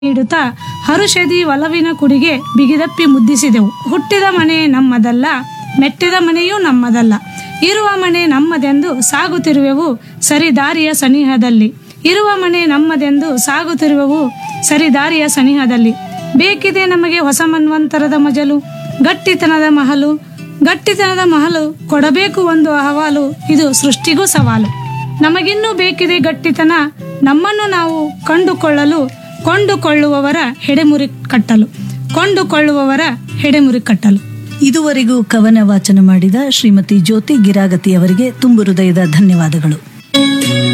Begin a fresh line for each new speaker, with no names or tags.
ನೀಡುತ್ತಾ ಹರುಷದಿ ಒಲವಿನ ಕುಡಿಗೆ ಬಿಗಿದಪ್ಪಿ ಮುದ್ದಿಸಿದೆವು ಹುಟ್ಟಿದ ಮನೆ ನಮ್ಮದಲ್ಲ ಮೆಟ್ಟಿದ ಮನೆಯೂ ನಮ್ಮದಲ್ಲ ಇರುವ ಮನೆ ನಮ್ಮದೆಂದು ಸಾಗುತ್ತಿರುವೆವು ಸರಿದಾರಿಯ ಸನಿಹದಲ್ಲಿ ಇರುವ ಮನೆ ನಮ್ಮದೆಂದು ಸಾಗುತ್ತಿರುವೆವು ಸರಿದಾರಿಯ ಸನಿಹದಲ್ಲಿ ಬೇಕಿದೆ ನಮಗೆ ಹೊಸ ಮನ್ವಂತರದ ಮಜಲು ಗಟ್ಟಿತನದ ಮಹಲು ಗಟ್ಟಿತನದ ಮಹಲು ಕೊಡಬೇಕು ಒಂದು ಅಹವಾಲು ಇದು ಸೃಷ್ಟಿಗೂ ಸವಾಲು ನಮಗಿನ್ನೂ ಬೇಕಿದೆ ಗಟ್ಟಿತನ ನಮ್ಮನ್ನು ನಾವು ಕಂಡುಕೊಳ್ಳಲು ಕೊಂಡುಕೊಳ್ಳುವವರ ಹೆಡೆಮುರಿ ಕಟ್ಟಲು ಕೊಂಡುಕೊಳ್ಳುವವರ ಹೆಡೆಮುರಿ ಕಟ್ಟಲು
ಇದುವರೆಗೂ ಕವನ ವಾಚನ ಮಾಡಿದ ಶ್ರೀಮತಿ ಜ್ಯೋತಿ ಗಿರಾಗತಿ ಅವರಿಗೆ ತುಂಬು ಹೃದಯದ ಧನ್ಯವಾದಗಳು